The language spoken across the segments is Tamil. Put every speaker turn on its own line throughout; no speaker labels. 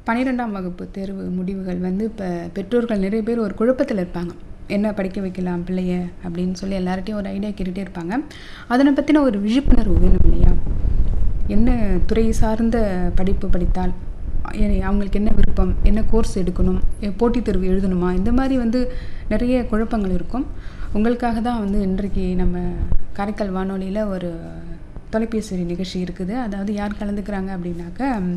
பன்னிரெண்டாம் வகுப்பு தேர்வு முடிவுகள் வந்து இப்போ பெற்றோர்கள் நிறைய பேர் ஒரு குழப்பத்தில் இருப்பாங்க என்ன படிக்க வைக்கலாம் பிள்ளைய அப்படின்னு சொல்லி எல்லார்ட்டையும் ஒரு ஐடியா கேட்டுகிட்டே இருப்பாங்க அதனை பற்றின ஒரு விழிப்புணர்வு வேணும் இல்லையா என்ன துறை சார்ந்த படிப்பு படித்தால் எ- அவங்களுக்கு என்ன விருப்பம் என்ன கோர்ஸ் எடுக்கணும் எ- போட்டித் தேர்வு எழுதணுமா இந்த மாதிரி வந்து நிறைய குழப்பங்கள் இருக்கும் உங்களுக்காக தான் வந்து இன்றைக்கு நம்ம காரைக்கால் வானொலியில் ஒரு தொலைபேசி வழி நிகழ்ச்சி இருக்குது அதாவது யார் கலந்துக்கிறாங்க அப்படின்னாக்க ம்,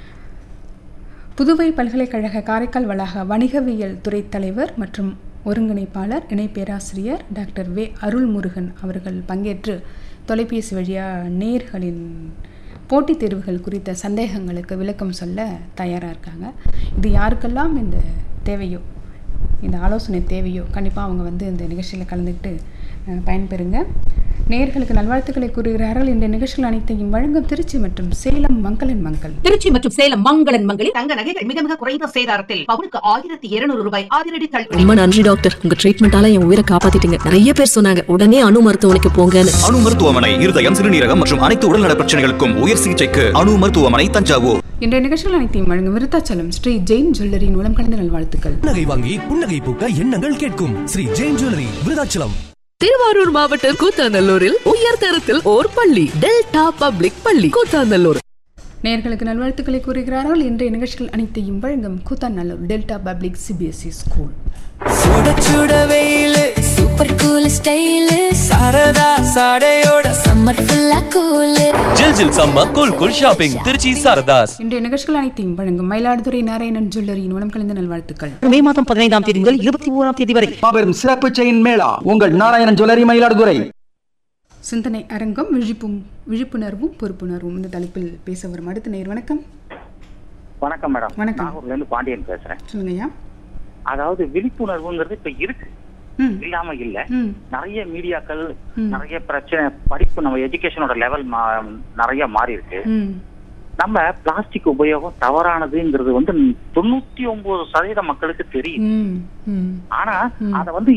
புதுவை பல்கலைக்கழக காரைக்கால் வளாக வணிகவியல் துறை தலைவர் மற்றும் ஒருங்கிணைப்பாளர் இணை பேராசிரியர் டாக்டர் வே அருள்முருகன் அவர்கள் பங்கேற்று தொலைபேசி வழியாக நேர்களின் போட்டித் தேர்வுகள் குறித்த சந்தேகங்களுக்கு விளக்கம் சொல்ல தயாராக இருக்காங்க இது யாருக்கெல்லாம் இந்த தேவையோ இந்த ஆலோசனை தேவையோ கண்டிப்பாக அவங்க வந்து இந்த நிகழ்ச்சியில் கலந்துக்கிட்டு அஹ், பயன்பெறுங்க நேர்களுக்கு நல்வாழ்த்துக்களை கூறுகிறார்கள் இந்த நிகழ்ச்சிகள் அனைத்தையும் வழங்கும் திருச்சி மற்றும் சேலம் மங்களன் மங்கள்
திருச்சி மற்றும் சேலம் மங்களன் மங்களில்
தங்க நகைகள் மிக மிக குறைந்த சேதாரத்தில் பவுனுக்கு ஆயிரத்தி இருநூறு ரூபாய் அதிரடி தள்ளுபடி
ரொம்ப நன்றி டாக்டர் உங்க ட்ரீட்மெண்டால என் உயிரை காப்பாத்திட்டீங்க நிறைய பேர் சொன்னாங்க உடனே அணு மருத்துவமனைக்கு போங்கன்னு
அணு மருத்துவமனை இருதயம் சிறுநீரகம் மற்றும் அனைத்து உடல்நல பிரச்சனைகளுக்கும் உயர் சிகிச்சைக்கு அணு மருத்துவமனை தஞ்சாவூர்
இன்றைய நிகழ்ச்சிகள் அனைத்தையும் வழங்கும் விருத்தாச்சலம் ஸ்ரீ ஜெயின் ஜுவல்லரியின் மூலம் கலந்த நல்வாழ்த்துக்கள்
புன்னகை வாங்கி புன்னகை பூக்க எண்ணங்கள் கேட்கும் ஸ்ரீ ஜெயின் ஜுவல்லரி விருதாச்சலம்
திருவாரூர் மாவட்டம் கூத்தாநல்லூரில் உயர் தரத்தில் ஓர் பள்ளி டெல்டா பப்ளிக் பள்ளி கூத்தாநல்லூர்
நேர்களுக்கு நல்வாழ்த்துக்களை கூறுகிறார்கள் இன்றைய நிகழ்ச்சிகள் அனைத்தையும் வழங்கும் Koothanallur delta public CBSE school
சுட சுட வெயிலு
சூப்பர் கூல் ஸ்டைலு
சரதா சாடையோட
சம்மர் ஃபுல்லா கூலு
ஜில் ஜில் சம்ம cool cool shopping Trichy Saradhas
இன்றைய நிகழ்ச்சிகள் அனைத்தையும் வழங்கும் மயிலாடுதுறை நாராயணன் ஜுவல்லரியின் மூலம் கலந்த நல்வாழ்த்துக்கள்
மே மாதம் பதினைந்தாம் தேதி முதல் இருபத்தி ஓராம் தேதி வரை
மாபெரும் சிறப்பு செயின் மேளா உங்கள் நாராயணன் ஜுவல்லரி மயிலாடுதுறை
சிந்தனை அரங்கம் விழிப்பும் விழிப்புணர்வும் பொறுப்புணர்வும் இந்த தலைப்பில் பேச வரும் அடுத்த நேர் வணக்கம்
வணக்கம் மேடம்
வணக்கம்.
நாகூர்ல இருந்து பாண்டியன் பேசுறேன்
சொல்லுங்கய்யா
அதாவது விழிப்புணர்வுங்கிறது இப்ப இருக்கு
ம்
இல்லாம இல்ல
ம்
நிறைய மீடியாக்கள்
ம்.
நிறைய பிரச்சனை படிப்பு நம்ம எஜுகேஷனோட லெவல் நிறைய மாறி இருக்கு
ம்
நம்ம பிளாஸ்டிக் உபயோகம் தவறானதுங்கிறது வந்து தொண்ணூத்தி ஒன்பது சதவீத மக்களுக்கு தெரியும்
ம் ம்
ஆனா
ம்.
அத வந்து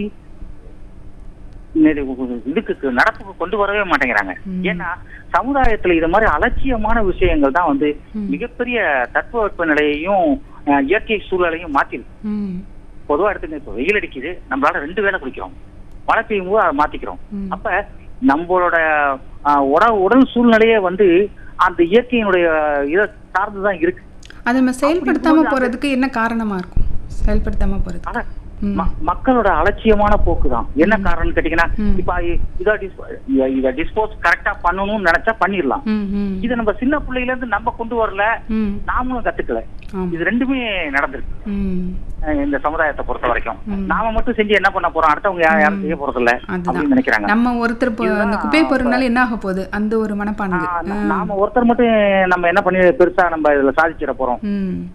நெ- இதுக்கு நடப்புக்கு கொண்டு வரவே மாட்டேங்கிறாங்க
ம்.
ஏன்னா சமுதாயத்துல இது மாதிரி அலட்சியமான விஷயங்கள் தான் வந்து
ம்.
மிகப்பெரிய தட்பவெப்ப நிலையையும் அஹ், இயற்கை சூழலையும் மாத்திருக்கு
ம்
பொதுவா எடுத்துங்க இப்ப வெயில் அடிக்குது நம்மளால ரெண்டு வேளை குளிக்கிறோம் மழை பெய்யும் போது அதை மாத்திக்கிறோம்
ம்.
அப்ப நம்மளோட ஆஹ், உட- உடல் சூழ்நிலையே வந்து அந்த இயற்கையினுடைய இதை சார்ந்துதான் இருக்கு
அதை நம்ம செயல்படுத்தாம
இருக்கும்போது
போறதுக்கு என்ன காரணமா இருக்கும் செயல்படுத்தாம போறது
ஆனா
ம்.
ம- மக்களோட அலட்சியமான போக்கு தான் என்ன காரணம்னு கேட்டீங்கன்னா
ம்.
இப்ப இ- இத dis- இ- இத டிஸ்போஸ் கரெக்டா பண்ணணும்னு நினைச்சா பண்ணிடலாம்
ம் ம்
இதை நம்ம சின்ன பிள்ளையில இருந்து நம்ம கொண்டு வரல
ம்
நாமளும் கத்துக்கல
ஆமா
இது ரெண்டுமே நடந்திருக்கு
ம்
அஹ், இந்த சமுதாயத்தை பொறுத்த வரைக்கும்
ம்.
நாம மட்டும் செஞ்சு என்ன பண்ண போறோம் அடுத்தவங்க யா- யாரும் செய்ய போறது இல்ல
அதுதான்
அப்படின்னு நினைக்கிறாங்க
நம்ம ஒருத்தர் இப்போ அந்த
இதுதான்
குப்பையை போறதுனால என்ன ஆக போகுது அந்த ஒரு மனப்பான்மை
ஆஹ்,
ஆ.
நாம ஒருத்தர் மட்டும் நம்ம என்ன பண்ணி பெருசா நம்ம இதுல சாதிச்சிட போறோம்
ம்